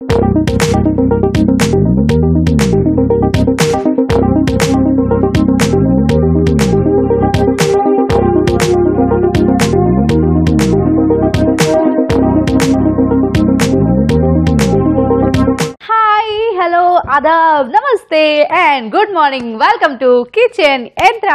hi hello ఆదాబ్ నమస్తే and good morning welcome to kitchen యంత్ర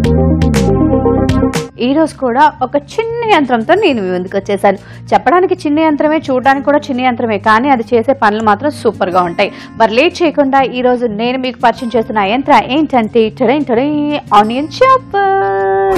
ఈ రోజు కూడా ఒక చిన్న యంత్రంతో నేను మీ ముందుకు వచ్చేసాను చెప్పడానికి చిన్న యంత్రమే చూడడానికి కూడా చిన్న యంత్రమే కానీ అది చేసే పనులు మాత్రం సూపర్ గా ఉంటాయి మరి లేట్ చేయకుండా ఈ రోజు నేను మీకు పరిచయం చేస్తున్న యంత్ర ఏంటంటే టడే టడే ఆనియన్ చాపర్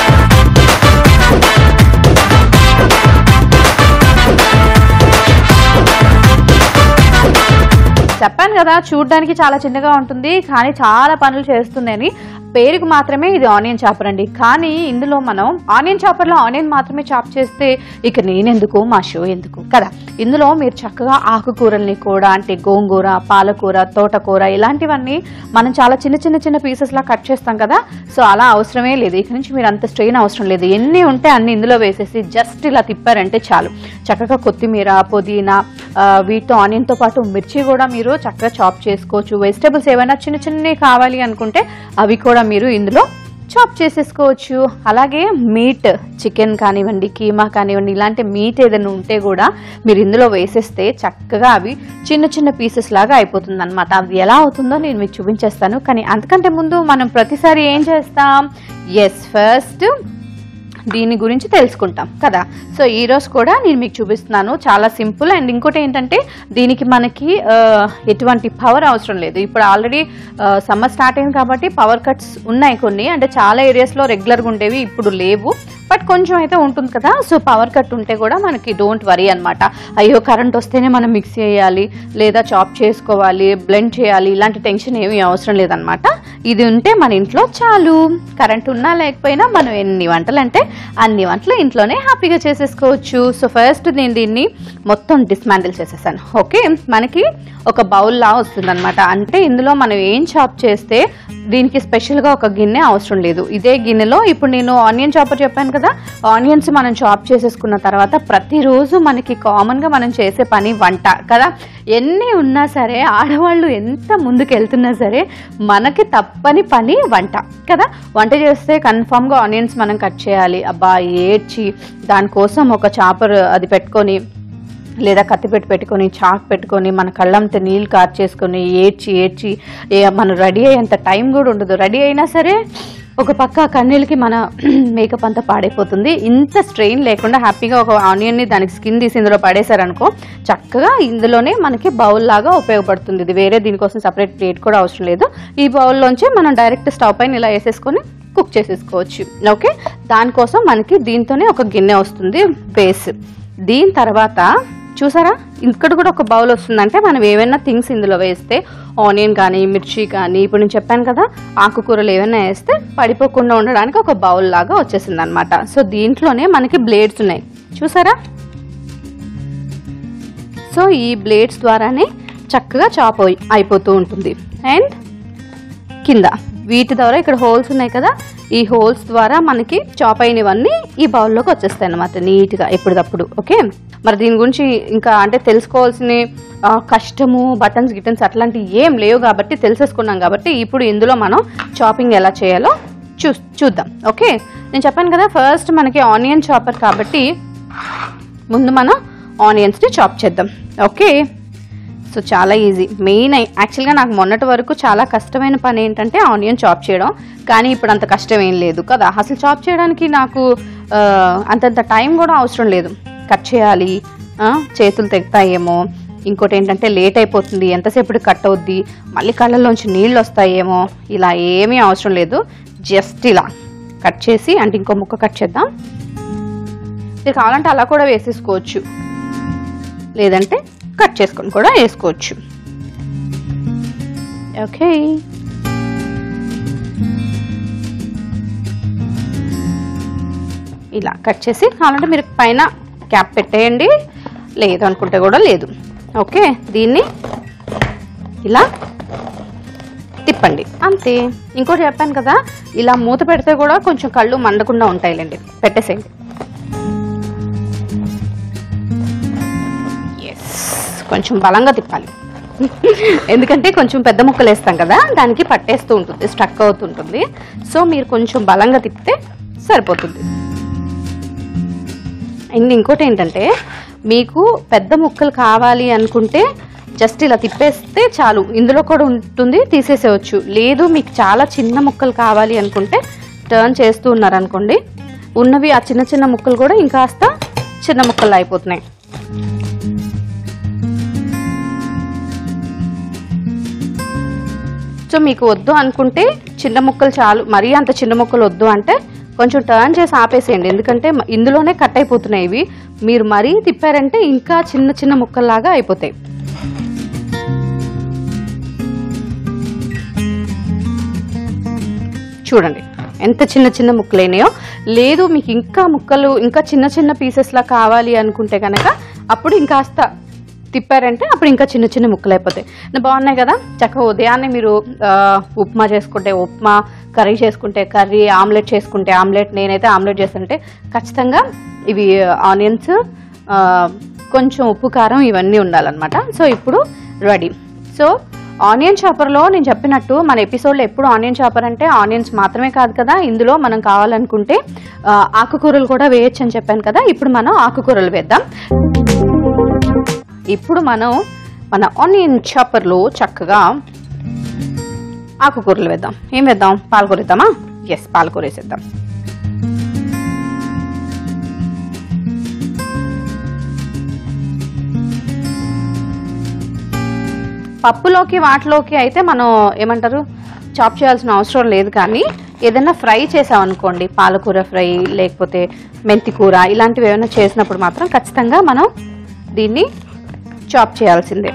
చెప్పాను కదా చూడడానికి చాలా చిన్నగా ఉంటుంది కానీ చాలా పనులు చేస్తుందని పేరుకు మాత్రమే ఇది ఆనియన్ చాపర్ అండి కానీ ఇందులో మనం ఆనియన్ చాపర్లో ఆనియన్ మాత్రమే చాప్ చేస్తే ఇక నేనెందుకు మా షో ఎందుకు కదా ఇందులో మీరు చక్కగా ఆకుకూరల్ని కూడా అంటే గోంగూర పాలకూర తోటకూర ఇలాంటివన్నీ మనం చాలా చిన్న చిన్న చిన్న పీసెస్ లా కట్ చేస్తాం కదా సో అలా అవసరమే లేదు ఇక నుంచి మీరు అంత స్ట్రెయిన్ అవసరం లేదు ఎన్ని ఉంటే అన్ని ఇందులో వేసేసి జస్ట్ ఇలా తిప్పారంటే చాలు చక్కగా కొత్తిమీర పుదీనా ఆ, వీటితో ఆనియన్తో పాటు మిర్చి కూడా మీరు చక్కగా చాప్ చేసుకోవచ్చు వెజిటేబుల్స్ ఏమైనా చిన్న చిన్నవి కావాలి అనుకుంటే అవి కూడా మీరు ఇందులో చాప్ చేసేసుకోవచ్చు అలాగే మీట్ చికెన్ కానివ్వండి కీమా కానివ్వండి ఇలాంటి మీట్ ఏదైనా ఉంటే కూడా మీరు ఇందులో వేసేస్తే చక్కగా అవి చిన్న చిన్న పీసెస్ లాగా అయిపోతుంది అనమాట అది ఎలా అవుతుందో నేను మీకు చూపించేస్తాను కానీ అంతకంటే ముందు మనం ప్రతిసారి ఏం చేస్తాం ఎస్ ఫస్ట్ దీని గురించి తెలుసుకుంటాం కదా సో ఈ రోజు కూడా నేను మీకు చూపిస్తున్నాను చాలా సింపుల్ అండ్ ఇంకోటి ఏంటంటే దీనికి మనకి ఆ, ఎటువంటి పవర్ అవసరం లేదు ఇప్పుడు ఆల్రెడీ సమ్మర్ స్టార్ట్ అయింది కాబట్టి పవర్ కట్స్ ఉన్నాయి కొన్ని అంటే చాలా ఏరియాస్లో రెగ్యులర్గా ఉండేవి ఇప్పుడు లేవు బట్ కొంచెం అయితే ఉంటుంది కదా సో పవర్ కట్ ఉంటే కూడా మనకి డోంట్ వరీ అనమాట అయ్యో కరెంట్ వస్తేనే మనం మిక్స్ చేయాలి లేదా చాప్ చేసుకోవాలి బ్లెండ్ చేయాలి ఇలాంటి టెన్షన్ ఏమీ అవసరం లేదనమాట ఇది ఉంటే మన ఇంట్లో చాలు కరెంట్ ఉన్నా లేకపోయినా మనం ఎన్ని వంటలు అంటే అన్ని వంటలు ఇంట్లోనే హ్యాపీగా చేసేసుకోవచ్చు సో ఫస్ట్ నేను దీన్ని మొత్తం డిస్మాండిల్ చేసేసాను ఓకే మనకి ఒక బౌల్ లా వస్తుందన్నమాట అంటే ఇందులో మనం ఏం చాప్ చేస్తే దీనికి స్పెషల్గా ఒక గిన్నె అవసరం లేదు ఇదే గిన్నెలో ఇప్పుడు నేను ఆనియన్ చాపర్ చెప్పాను కదా ఆనియన్స్ మనం చాప్ చేసేసుకున్న తర్వాత ప్రతిరోజు మనకి కామన్గా మనం చేసే పని వంట కదా ఎన్ని ఉన్నా సరే ఆడవాళ్ళు ఎంత ముందుకు వెళ్తున్నా సరే మనకి తప్పని పని వంట కదా వంట చేస్తే కన్ఫామ్గా ఆనియన్స్ మనం కట్ చేయాలి అబ్బా ఏడ్చి దానికోసం ఒక చాపర్ అది పెట్టుకొని లేదా కత్తి పెట్టి పెట్టుకొని చాక్ పెట్టుకొని మన కళ్ళంతా నీళ్ళు కార్చేసుకొని ఏడ్చి ఏడ్చి ఏ- మనం రెడీ అయ్యేంత టైం కూడా ఉండదు రెడీ అయినా సరే ఒక పక్క కన్నీళ్ళకి మన మేకప్ అంతా పాడైపోతుంది ఇంత స్ట్రెయిన్ లేకుండా హ్యాపీగా ఒక ఆనియన్ని దానికి స్కిన్ తీసి ఇందులో పడేశారనుకో చక్కగా ఇందులోనే మనకి బౌల్ లాగా ఉపయోగపడుతుంది ఇది వేరే దీనికోసం సపరేట్ ప్లేట్ కూడా అవసరం లేదు ఈ బౌల్లోంచి మనం డైరెక్ట్ స్టవ్ పైన ఇలా వేసేసుకొని కుక్ చేసేసుకోవచ్చు ఓకే దానికోసం మనకి దీంతోనే ఒక గిన్నె వస్తుంది బేస్ దీని తర్వాత చూసారా ఇక్కడ కూడా ఒక బౌల్ వస్తుందంటే మనం ఏమైనా థింగ్స్ ఇందులో వేస్తే ఆనియన్ కానీ మిర్చి కానీ ఇప్పుడు నేను చెప్పాను కదా ఆకుకూరలు ఏమైనా వేస్తే పడిపోకుండా ఉండడానికి ఒక బౌల్ లాగా వచ్చేసింది అనమాట సో దీంట్లోనే మనకి బ్లేడ్స్ ఉన్నాయి చూసారా సో ఈ బ్లేడ్స్ ద్వారానే చక్కగా చాప్ అయి- అయిపోతూ ఉంటుంది అండ్ కింద వీటి ద్వారా ఇక్కడ హోల్స్ ఉన్నాయి కదా ఈ హోల్స్ ద్వారా మనకి చాప్ అయినవన్నీ ఈ బౌల్లోకి వచ్చేస్తాయి అన్నమాట నీట్గా ఎప్పటికప్పుడు ఓకే మరి దీని గురించి ఇంకా అంటే తెలుసుకోవాల్సిన ఆ, కష్టము బటన్స్ గిటన్స్ అట్లాంటివి ఏం లేవు కాబట్టి తెలిసేసుకున్నాం కాబట్టి ఇప్పుడు ఇందులో మనం చాపింగ్ ఎలా చేయాలో చూ చూద్దాం ఓకే నేను చెప్పాను కదా ఫస్ట్ మనకి ఆనియన్ చాపర్ కాబట్టి ముందు మనం ఆనియన్స్ని చాప్ చేద్దాం ఓకే సో చాలా ఈజీ మెయిన్ యాక్చువల్గా నాకు మొన్నటి వరకు చాలా కష్టమైన పని ఏంటంటే ఆనియన్ చాప్ చేయడం కానీ ఇప్పుడు అంత కష్టం ఏం లేదు కదా అసలు చాప్ చేయడానికి నాకు ఆ, అంతంత టైం కూడా అవసరం లేదు కట్ చేయాలి ఆ, చేతులు తెగుతాయేమో ఇంకోటి ఏంటంటే లేట్ అయిపోతుంది ఎంతసేపు కట్ అవుద్ది మళ్ళీ కళ్ళల్లోంచి నీళ్ళు వస్తాయేమో ఇలా ఏమీ అవసరం లేదు జస్ట్ ఇలా కట్ చేసి అంటే ఇంకో ముక్క కట్ చేద్దాం మీరు కావాలంటే అలా కూడా వేసేసుకోవచ్చు లేదంటే కట్ చేసుకొని కూడా వేసుకోవచ్చు ఓకే ఇలా కట్ చేసి కావాలంటే మీరు పైన క్యాప్ పెట్టేయండి లేదు అనుకుంటే కూడా లేదు ఓకే దీన్ని ఇలా తిప్పండి అంతే ఇంకోటి చెప్పాను కదా ఇలా మూత పెడితే కూడా కొంచెం కళ్ళు మండకుండా ఉంటాయిలేండి పెట్టేసేయండి ఎస్ కొంచెం బలంగా తిప్పాలి ఎందుకంటే కొంచెం పెద్ద ముక్కలు వేస్తాం కదా దానికి పట్టేస్తూ ఉంటుంది స్ట్రక్ అవుతుంటుంది సో మీరు కొంచెం బలంగా తిప్పితే సరిపోతుంది అండ్ ఇంకోటి ఏంటంటే మీకు పెద్ద ముక్కలు కావాలి అనుకుంటే జస్ట్ ఇలా తిప్పేస్తే చాలు ఇందులో కూడా ఉంటుంది తీసేసేయచ్చు లేదు మీకు చాలా చిన్న ముక్కలు కావాలి అనుకుంటే టర్న్ చేస్తూ ఉన్నారనుకోండి ఉన్నవి ఆ చిన్న చిన్న ముక్కలు కూడా ఇంకాస్త చిన్న ముక్కలు అయిపోతున్నాయి సో మీకు వద్దు అనుకుంటే చిన్న ముక్కలు చాలు మరీ అంత చిన్న ముక్కలు వద్దు అంటే కొంచెం టర్న్ చేసి ఆపేసేయండి ఎందుకంటే మ- ఇందులోనే కట్ అయిపోతున్నాయి ఇవి మీరు మరీ తిప్పారంటే ఇంకా చిన్న చిన్న ముక్కల్లాగా అయిపోతాయి చూడండి ఎంత చిన్న చిన్న ముక్కలైనాయో లేదు మీకు ఇంకా ముక్కలు ఇంకా చిన్న చిన్న పీసెస్లా కావాలి అనుకుంటే కనుక అప్పుడు ఇంకాస్త తిప్పారంటే అప్పుడు ఇంకా చిన్న చిన్న ముక్కలు అయిపోతాయి నా బాగున్నాయి కదా చక్కగా ఉదయాన్నే మీరు ఆ, ఉప్మా చేసుకుంటే ఉప్మా కర్రీ చేసుకుంటే కర్రీ ఆమ్లెట్ చేసుకుంటే ఆమ్లెట్ నేనైతే ఆమ్లెట్ చేస్తుంటే ఖచ్చితంగా ఇవి ఆనియన్స్ కొంచెం ఉప్పు కారం ఇవన్నీ ఉండాలన్నమాట సో ఇప్పుడు రెడీ సో ఆనియన్ చాపర్లో నేను చెప్పినట్టు మన ఎపిసోడ్లో ఎప్పుడు ఆనియన్ చాపర్ అంటే ఆనియన్స్ మాత్రమే కాదు కదా ఇందులో మనం కావాలనుకుంటే ఆ, ఆకుకూరలు కూడా వేయొచ్చు అని చెప్పాను కదా ఇప్పుడు మనం ఆకుకూరలు వేద్దాం ఇప్పుడు మనం మన ఆనియన్ చాపర్లో చక్కగా ఆకుకూరలు వేద్దాం ఏం వేద్దాం పాలకూర వేద్దామా ఎస్ పాలకూర వేసేద్దాం పప్పులోకి వాటిలోకి అయితే మనం ఏమంటారు చాప్ చేయాల్సిన అవసరం లేదు కానీ ఏదైనా ఫ్రై చేసామనుకోండి పాలకూర ఫ్రై లేకపోతే మెంతి కూర ఇలాంటివి ఏమైనా చేసినప్పుడు మాత్రం ఖచ్చితంగా మనం దీన్ని చాప్ చేయాల్సిందే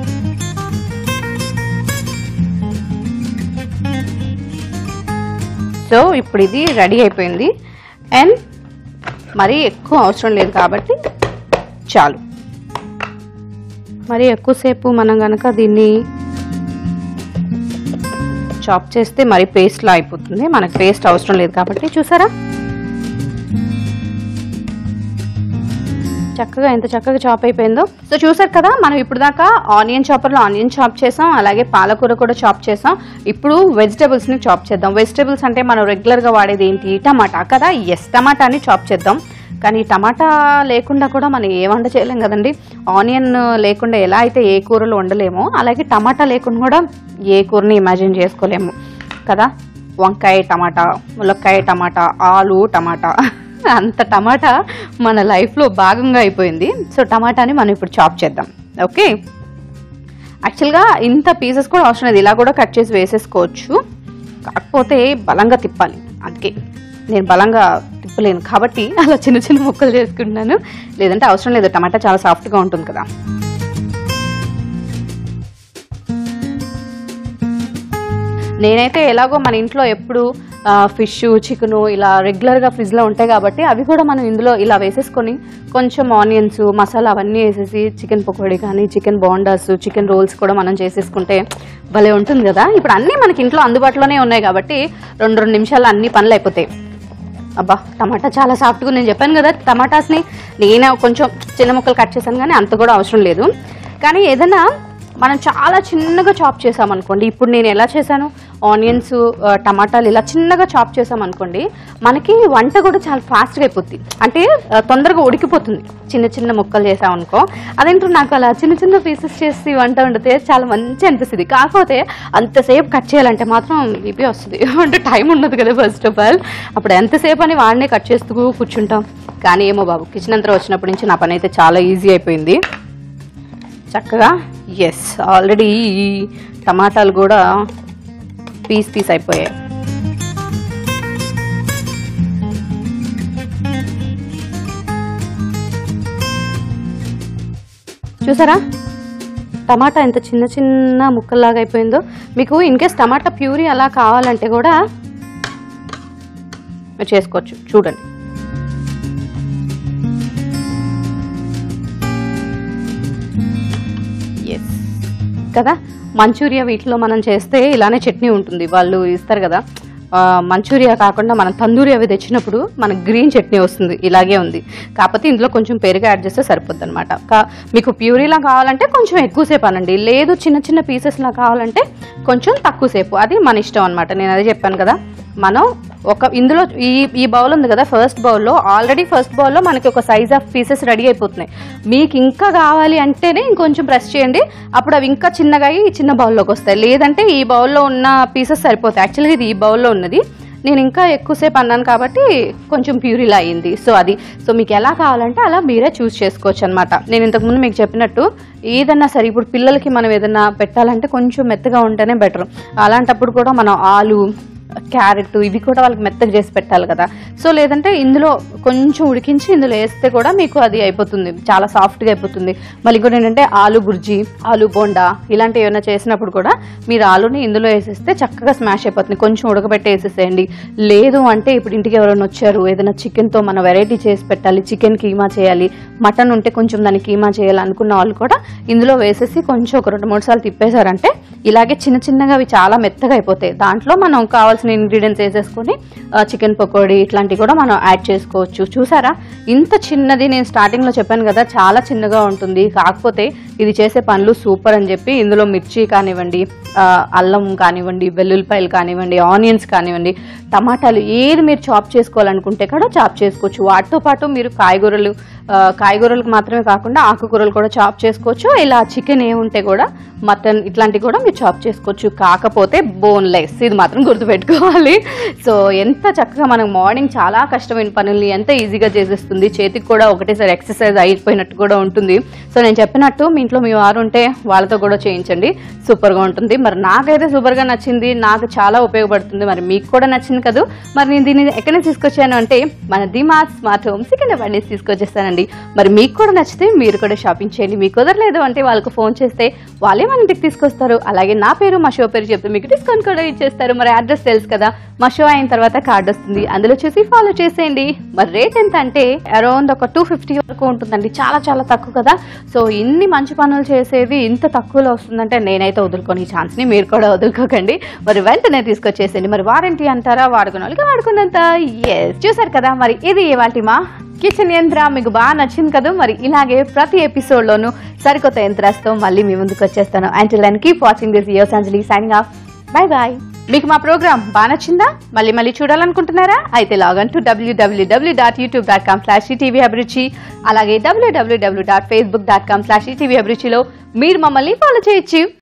సో ఇప్పుడు ఇది రెడీ అయిపోయింది అండ్ మరీ ఎక్కువ అవసరం లేదు కాబట్టి చాలు మరి ఎక్కువసేపు మనం కనుక దీన్ని చాప్ చేస్తే మరి పేస్ట్లా అయిపోతుంది మనకు పేస్ట్ అవసరం లేదు కాబట్టి చూసారా చక్కగా ఎంత చక్కగా చాప్ అయిపోయిందో సో చూసారు కదా మనం ఇప్పుడు దాకా ఆనియన్ చాపర్లో ఆనియన్ చాప్ చేసాం అలాగే పాలకూర కూడా చాప్ చేసాం ఇప్పుడు వెజిటేబుల్స్ ని చాప్ చేద్దాం వెజిటేబుల్స్ అంటే మనం రెగ్యులర్ గా వాడేది ఏంటి టమాటా కదా ఎస్ టమాటాని చాప్ చేద్దాం కానీ టమాటా లేకుండా కూడా మనం ఏ వంట చేయలేం కదండి ఆనియన్ లేకుండా ఎలా అయితే ఏ కూరలు వండలేమో అలాగే టమాటా లేకుండా కూడా ఏ కూరని ఇమాజిన్ చేసుకోలేము కదా వంకాయ టమాటా ములక్కాయ టమాటా ఆలు టమాటా అంత టమాటా మన లైఫ్లో భాగంగా అయిపోయింది సో టమాటాని మనం ఇప్పుడు చాప్ చేద్దాం ఓకే యాక్చువల్గా ఇంత పీసెస్ కూడా అవసరం లేదు ఇలా కూడా కట్ చేసి వేసేసుకోవచ్చు కాకపోతే బలంగా తిప్పాలి అందుకే నేను బలంగా తిప్పలేను కాబట్టి అలా చిన్న చిన్న ముక్కలు చేసుకుంటున్నాను లేదంటే అవసరం లేదు టమాటా చాలా సాఫ్ట్గా ఉంటుంది కదా నేనైతే ఎలాగో మన ఇంట్లో ఎప్పుడు ఫిష్ చికెన్ ఇలా రెగ్యులర్గా ఫ్రిడ్జ్లో ఉంటాయి కాబట్టి అవి కూడా మనం ఇందులో ఇలా వేసేసుకొని కొంచెం ఆనియన్స్ మసాలా అవన్నీ వేసేసి చికెన్ పకోడీ కానీ చికెన్ బోండాస్ చికెన్ రోల్స్ కూడా మనం చేసేసుకుంటే భలే ఉంటుంది కదా ఇప్పుడు అన్నీ మనకి ఇంట్లో అందుబాటులోనే ఉన్నాయి కాబట్టి రెండు రెండు నిమిషాలు అన్ని పనులు అయిపోతాయి అబ్బా టమాటా చాలా సాఫ్ట్గా నేను చెప్పాను కదా టమాటాస్ని నేనే కొంచెం చిన్న ముక్కలు కట్ చేశాను కానీ అంత కూడా అవసరం లేదు కానీ ఏదైనా మనం చాలా చిన్నగా చాప్ చేసామనుకోండి ఇప్పుడు నేను ఎలా చేశాను ఆనియన్స్ ఆ, టమాటాలు ఇలా చిన్నగా చాప్ చేసామనుకోండి మనకి వంట కూడా చాలా ఫాస్ట్గా అయిపోద్ది అంటే ఆ, తొందరగా ఉడికిపోతుంది చిన్న చిన్న ముక్కలు చేసామనుకో అదేంటో నాకు అలా చిన్న చిన్న పీసెస్ చేసి వంట వండితే చాలా మంచి అనిపిస్తుంది కాకపోతే అంతసేపు కట్ చేయాలంటే మాత్రం బీపీ వస్తుంది అంటే టైం ఉండదు కదా ఫస్ట్ ఆఫ్ ఆల్ అప్పుడు ఎంతసేపు అని వాడినే కట్ చేస్తూ కూర్చుంటాం కానీ ఏమో బాబు కిచెన్ అంతా వచ్చినప్పటి నుంచి నా పని అయితే చాలా ఈజీ అయిపోయింది చక్కగా ఎస్ ఆల్రెడీ ఈ టమాటాలు కూడా పీస్ పీస్ అయిపోయాయి చూసారా టమాటా ఎంత చిన్న చిన్న ముక్కల్లాగా అయిపోయిందో మీకు ఇన్ కేస్ టమాటా ప్యూరీ అలా కావాలంటే కూడా మీరు చేసుకోవచ్చు చూడండి ఎస్ కదా మంచూరియా వీటిలో మనం చేస్తే ఇలానే చట్నీ ఉంటుంది వాళ్ళు ఇస్తారు కదా ఆ, మంచూరియా కాకుండా మనం తందూరి అవి తెచ్చినప్పుడు మనకు గ్రీన్ చట్నీ వస్తుంది ఇలాగే ఉంది కాకపోతే ఇందులో కొంచెం పెరుగు యాడ్ చేస్తే సరిపోద్ది అనమాట మీకు ప్యూరీలా కావాలంటే కొంచెం ఎక్కువసేపు అనండి లేదు చిన్న చిన్న పీసెస్లా కావాలంటే కొంచెం తక్కువసేపు అది మన ఇష్టం అనమాట నేను అదే చెప్పాను కదా మనం ఒక ఇందులో ఈ ఈ బౌల్ ఉంది కదా ఫస్ట్ బౌల్లో ఆల్రెడీ ఫస్ట్ బౌల్లో మనకి ఒక సైజ్ ఆఫ్ పీసెస్ రెడీ అయిపోతున్నాయి మీకు ఇంకా కావాలి అంటేనే ఇంకొంచెం ప్రెస్ చేయండి అప్పుడు అవి ఇంకా చిన్నగా అయ్యి ఈ చిన్న బౌల్లోకి వస్తాయి లేదంటే ఈ బౌల్లో ఉన్న పీసెస్ సరిపోతాయి యాక్చువల్గా ఇది ఈ బౌల్లో ఉన్నది నేను ఇంకా ఎక్కువసేపు అన్నాను కాబట్టి కొంచెం ప్యూరిలా అయింది సో అది సో మీకు ఎలా కావాలంటే అలా మీరే చూస్ చేసుకోవచ్చు అనమాట నేను ఇంతకుముందు మీకు చెప్పినట్టు ఏదన్నా సరే ఇప్పుడు పిల్లలకి మనం ఏదన్నా పెట్టాలంటే కొంచెం మెత్తగా ఉంటేనే బెటర్ అలాంటప్పుడు కూడా మనం ఆలు క్యారెట్ ఇవి కూడా వాళ్ళకి మెత్తగా చేసి పెట్టాలి కదా సో లేదంటే ఇందులో కొంచెం ఉడికించి ఇందులో వేస్తే కూడా మీకు అది అయిపోతుంది చాలా సాఫ్ట్గా అయిపోతుంది మళ్ళీ ఇంకోటి ఏంటంటే ఆలు బుర్జీ ఆలు బోండా ఇలాంటివి ఏమైనా చేసినప్పుడు కూడా మీరు ఆలుని ఇందులో వేసేస్తే చక్కగా స్మాష్ అయిపోతుంది కొంచెం ఉడకబెట్టి వేసేసేయండి లేదు అంటే ఇప్పుడు ఇంటికి ఎవరైనా వచ్చారు ఏదైనా చికెన్తో మన వెరైటీ చేసి పెట్టాలి చికెన్ కీమా చేయాలి మటన్ ఉంటే కొంచెం దాన్ని కీమా చేయాలి అనుకున్న వాళ్ళు కూడా ఇందులో వేసేసి కొంచెం ఒక రెండు మూడు సార్లు తిప్పేశారంటే ఇలాగే చిన్న చిన్నగా అవి చాలా మెత్తగా అయిపోతాయి దాంట్లో మనం కావాల్సిన ఇంగ్రీడియంట్స్ వేసేసుకొని చికెన్ పకోడీ ఇట్లాంటివి కూడా మనం యాడ్ చేసుకోవచ్చు చూసారా ఇంత చిన్నది నేను స్టార్టింగ్లో చెప్పాను కదా చాలా చిన్నగా ఉంటుంది కాకపోతే ఇది చేసే పనులు సూపర్ అని చెప్పి ఇందులో మిర్చి కానివ్వండి ఆ, అల్లం కానివ్వండి వెల్లుల్లిపాయలు కానివ్వండి ఆనియన్స్ కానివ్వండి టమాటాలు ఏది మీరు చాప్ చేసుకోవాలనుకుంటే కూడా చాప్ చేసుకోవచ్చు వాటితో పాటు మీరు కాయగూరలు ఆ, కాయగూరలకు మాత్రమే కాకుండా ఆకుకూరలు కూడా చాప్ చేసుకోవచ్చు ఇలా చికెన్ ఏముంటే కూడా మటన్ ఇట్లాంటివి కూడా మీరు చాప్ చేసుకోవచ్చు కాకపోతే బోన్లెస్ ఇది మాత్రం గుర్తుపెట్టుకోవాలి సో ఎంత చక్కగా మనం మార్నింగ్ చాలా కష్టమైన పనుల్ని ఎంత ఈజీగా చేసేస్తుంది చేతికి కూడా ఒకటేసారి ఎక్సర్సైజ్ అయిపోయినట్టు కూడా ఉంటుంది సో నేను చెప్పినట్టు మీ ఇంట్లో మీ వారు ఉంటే వాళ్ళతో కూడా చేయించండి సూపర్గా ఉంటుంది మరి నాకైతే సూపర్గా నచ్చింది నాకు చాలా ఉపయోగపడుతుంది మరి మీకు కూడా నచ్చింది కదా మరి నేను దీన్ని ఎక్కడి నుంచి తీసుకొచ్చాను అంటే మన దిమా స్మార్ట్ హోమ్ సికింద్రాబాద్ నుంచి తీసుకొచ్చేస్తానండి మరి మీకు కూడా నచ్చితే మీరు కూడా షాపింగ్ చేయండి మీకు కుదరలేదు అంటే వాళ్ళకు ఫోన్ చేస్తే వాళ్ళే మన ఇంటికి తీసుకొస్తారు అలాగే నా పేరు మా షో పేరు చెప్తే మీకు డిస్కౌంట్ కూడా ఇచ్చేస్తారు మరి అడ్రస్ తెలుసు కదా మా షో అయిన తర్వాత కార్డ్ వస్తుంది అందులో చూసి ఫాలో చేసేయండి మరి రేట్ ఎంత అంటే అరౌండ్ ఒక టూ ఫిఫ్టీ వరకు ఉంటుందండి చాలా చాలా తక్కువ కదా సో ఇన్ని మంచి పనులు చేసేది ఇంత తక్కువలో వస్తుందంటే నేనైతే వదులుకొని ఈ ఛాన్స్ని మీరు కూడా వదులుకోకండి మరి వెంటనే తీసుకొచ్చేసేయండి మరి వారంటీ అంటారా వాడుకున్న వాళ్ళకి వాడుకున్నంత ఎస్ చూసారు కదా మరి ఇది ఇవాటి మా కిచెన్ యంత్ర మీకు బాగా నచ్చింది కదా మరి ఇలాగే ప్రతి ఎపిసోడ్లోనూ సరికొత్త యంత్రాస్తో మళ్ళీ మీ ముందుకు వచ్చేస్తాను and then keep watching this yours Anjali signing off bye bye మీకు మా ప్రోగ్రామ్ బాగా నచ్చిందా మళ్ళీ మళ్ళీ చూడాలనుకుంటున్నారా అయితే log on to W W W dot YouTube dot com slash TV Abhiruchi అలాగే W W W dot Facebook dot com slash TV అభిరుచిలో మీరు మమ్మల్ని ఫాలో చేయొచ్చు